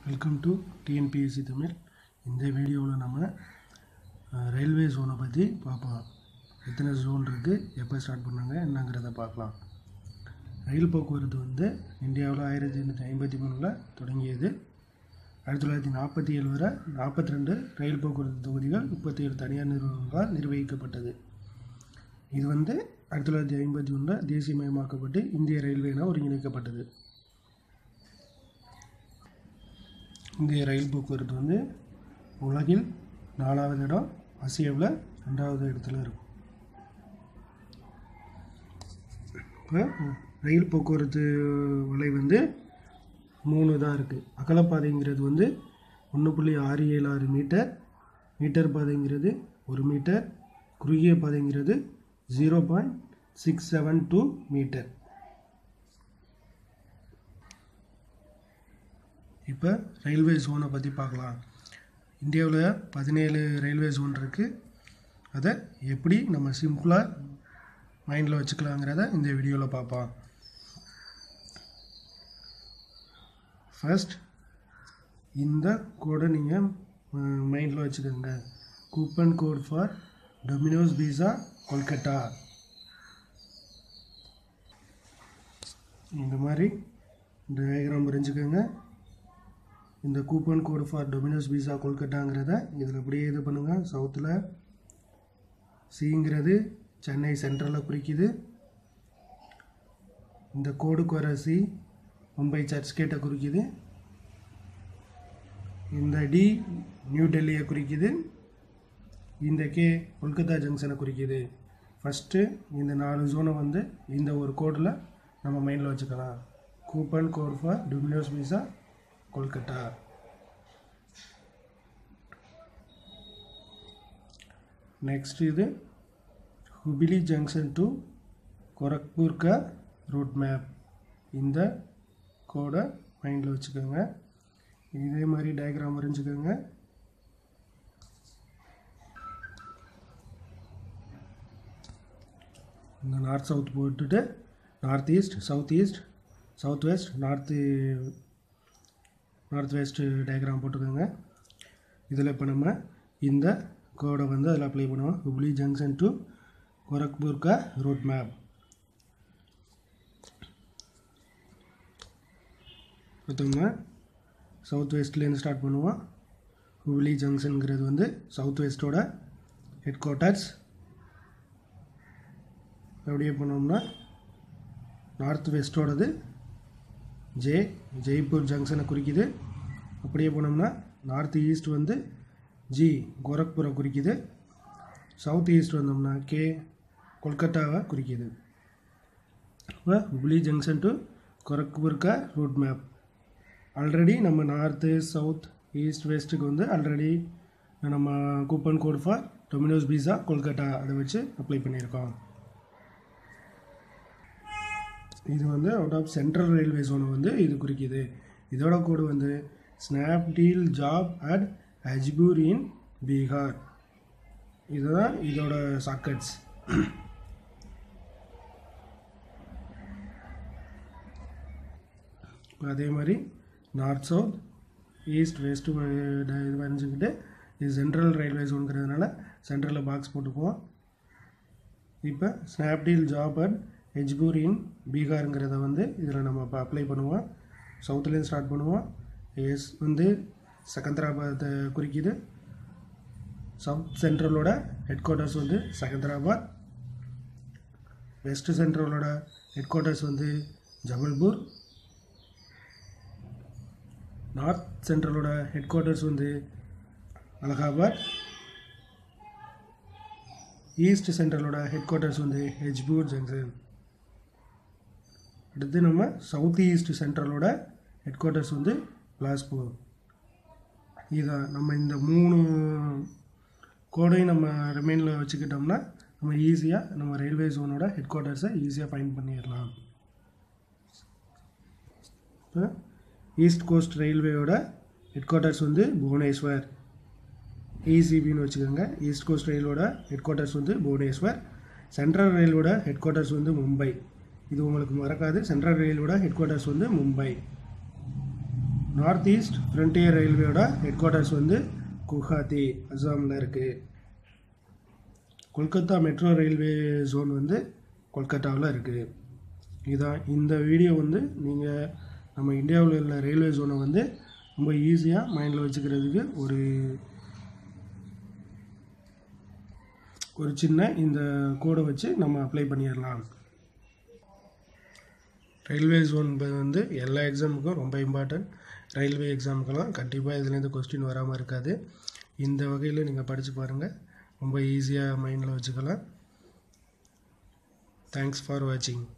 welcome to TNPSC Tamil இந்த வீடியோவில் நம்ம அஹ், ரயில்வே ஜோனை பற்றி பார்ப்போம் எத்தனை ஜோன் இருக்குது எப்போ ஸ்டார்ட் பண்ணாங்க என்னங்கிறத பார்க்கலாம் ரயில் போக்குவரத்து வந்து இந்தியாவில் ஆயிரத்தி எண்ணூற்றி ஐம்பத்தி மூணில் தொடங்கியது ஆயிரத்தி தொள்ளாயிரத்தி நாற்பத்தி ஏழு வரை நாற்பத்தி ரெண்டு ரயில் போக்குவரத்து தொகுதிகள் முப்பத்தி ஏழு தனியார் நிறுவனங்களால் நிர்வகிக்கப்பட்டது இது வந்து ஆயிரத்தி தொள்ளாயிரத்தி ஐம்பத்தி ஒன்றில் தேசியமயமாக்கப்பட்டு இந்திய ரயில்வேனா ஒருங்கிணைக்கப்பட்டது இந்திய ரயில் போக்குவரத்து வந்து உலகில் நாலாவது இடம் ஆசியாவில் ரெண்டாவது இடத்துல இருக்கும் இப்போ ரயில் போக்குவரத்து வலை வந்து மூணு தான் இருக்குது அகலப்பாதைங்கிறது வந்து ஒன்று புள்ளி ஆறு ஏழு ஆறு மீட்டர் மீட்டர் பாதைங்கிறது ஒரு மீட்டர் குறுகிய பாதைங்கிறது zero point six seven two meter இப்போ ரயில்வே ஜோனை பற்றி பார்க்கலாம் இந்தியாவில் பதினேழு ரயில்வே ஜோன் இருக்குது அதை எப்படி நம்ம சிம்பிளாக மைண்டில் வச்சுக்கலாங்கிறத இந்த வீடியோவில் பார்ப்போம் ஃபர்ஸ்ட் இந்த கோடை நீங்கள் மைண்டில் வச்சுக்கோங்க coupon code for Domino's pizza Kolkata இந்த மாதிரி டயக்ராம் வரைஞ்சிக்கோங்க இந்த coupon code for Domino's pizza கொல்கட்டாங்கிறத இதில் அப்படியே இது பண்ணுங்கள் சவுத்தில் சிங்கிறது சென்னை சென்ட்ரலில் குறிக்குது இந்த கோடுக்கு வர சி மும்பை சர்ச் கேட்டை குறிக்குது இந்த டி நியூ டெல்லியை குறிக்குது இந்த கே கொல்கத்தா ஜங்ஷனை குறிக்குது ஃபஸ்ட்டு இந்த நாலு ஜோனை வந்து இந்த ஒரு கோடில் நம்ம மைண்டில் வச்சுக்கலாம் coupon code for Domino's pizza Kolkata next இது ஹுபிலி ஜங்ஷன் டு கோரக்பூர் கா ரூட் மேப் இந்த கோடை மைண்டில் வச்சுக்கோங்க இதே மாதிரி டயக்ராம் வரைஞ்சிக்கோங்க இந்த நார்த் சவுத் போட்டுட்டு north east south east south west north north west diagram போட்டுக்கோங்க இதில் இப்போ நம்ம இந்த கோடை வந்து அதில் அப்ளை பண்ணுவோம் ஹுப்ளி ஜங்ஷன் டு கோரக்பூர் கா ரூட் மேப் பார்த்தோம்னா சவுத் வெஸ்ட்லேருந்து ஸ்டார்ட் பண்ணுவோம் ஹுப்ளி ஜங்ஷனுங்கிறது வந்து சவுத் வெஸ்ட்டோட ஹெட் குவார்ட்டர்ஸ் அப்படியே பண்ணோம்னா நார்த் வெஸ்ட்டோடது ஜே ஜெய்ப்பூர் ஜங்ஷனை குறிக்குது அப்படியே போனோம்னா நார்த் ஈஸ்ட் வந்து ஜி கோரக்பூரை குறிக்குது சவுத் ஈஸ்ட் வந்தோம்னா கே கொல்கட்டாவை குறிக்குது இப்போ ஹுப்ளி ஜங்ஷன் டு கோரக்பூர் கா ரூட் மேப் ஆல்ரெடி நம்ம நார்த்து சவுத் ஈஸ்ட் வெஸ்ட்டுக்கு வந்து ஆல்ரெடி நம்ம coupon code for Domino's pizza Kolkata அதை வச்சு அப்ளை பண்ணியிருக்கோம் இது வந்து அவுட் ஆஃப் சென்ட்ரல் ரயில்வே ஜோனை வந்து இது குறிக்குது இதோட கோடு வந்து Snapdeal job at Hajipur in Bihar இதுதான் இதோட சாக்கெட்ஸ் அதே மாதிரி நார்த் சவுத் ஈஸ்ட் வெஸ்ட் இது வரைஞ்சிக்கிட்டு இது சென்ட்ரல் ரயில்வே ஜோனுங்கிறதுனால சென்ட்ரலில் பாக்ஸ் போட்டுக்குவோம் இப்போ Snapdeal job at Hajipur in பீகாருங்கிறத வந்து இதில் நம்ம இப்போ அப்ளை பண்ணுவோம் சவுத்துலேருந்து ஸ்டார்ட் பண்ணுவோம் எஸ் வந்து செகந்தராபாத்தை குறிக்குது சவுத் சென்ட்ரலோட ஹெட் குவார்ட்டர்ஸ் வந்து செகந்தராபாத் வெஸ்ட் சென்ட்ரலோட ஹெட் குவார்ட்டர்ஸ் வந்து ஜபல்பூர் நார்த் சென்ட்ரலோட ஹெட் குவார்ட்டர்ஸ் வந்து அலகாபாத் ஈஸ்ட் சென்ட்ரலோட ஹெட் குவார்ட்டர்ஸ் வந்து ஹெஜ்பூர் ஜங்ஷன் அடுத்து நம்ம சவுத் ஈஸ்ட் சென்ட்ரலோட ஹெட் குவார்ட்டர்ஸ் வந்து பிலாஸ்பூர் இதான் நம்ம இந்த மூணு கோடையும் நம்ம ரிமைனில் வச்சுக்கிட்டோம்னா நம்ம ஈஸியாக நம்ம ரயில்வே ஜோனோட ஹெட் குவார்ட்டர்ஸை ஈஸியாக ஃபைண்ட் பண்ணிடலாம் இப்போ ஈஸ்ட் கோஸ்ட் ரயில்வேயோட ஹெட் குவார்ட்டர்ஸ் வந்து புவனேஸ்வர் இசிபின்னு வச்சுக்கோங்க ஈஸ்ட் கோஸ்ட் ரயிலோட ஹெட் குவார்ட்டர்ஸ் வந்து புவனேஸ்வர் சென்ட்ரல் ரயிலோட ஹெட் குவார்ட்டர்ஸ் வந்து மும்பை இது உங்களுக்கு மறக்காது சென்ட்ரல் ரயிலோட ஹெட் குவார்ட்டர்ஸ் வந்து மும்பை நார்த் ஈஸ்ட் ஃப்ரண்டியர் ரயில்வேயோட ஹெட் குவார்ட்டர்ஸ் வந்து குவஹாத்தி அஸ்ஸாமில் இருக்குது கொல்கத்தா மெட்ரோ ரயில்வே ஜோன் வந்து கொல்கத்தாவில் இருக்குது இதான் இந்த வீடியோ வந்து நீங்கள் நம்ம இந்தியாவில் உள்ள ரயில்வே ஜோனை வந்து ரொம்ப ஈஸியாக மைண்டில் வச்சுக்கிறதுக்கு ஒரு ஒரு சின்ன இந்த கோடை வச்சு நம்ம அப்ளை பண்ணிடலாம் ரயில்வே ஜோன் வந்து எல்லா எக்ஸாமுக்கும் ரொம்ப இம்பார்ட்டன்ட் ரயில்வே எக்ஸாமுக்கெல்லாம் கண்டிப்பாக இதுலேருந்து கொஸ்டின் வராமல் இருக்காது இந்த வகையில் நீங்கள் படித்து பாருங்கள் ரொம்ப ஈஸியாக மைண்டில் வச்சுக்கலாம் தேங்க்ஸ் ஃபார் வாட்சிங்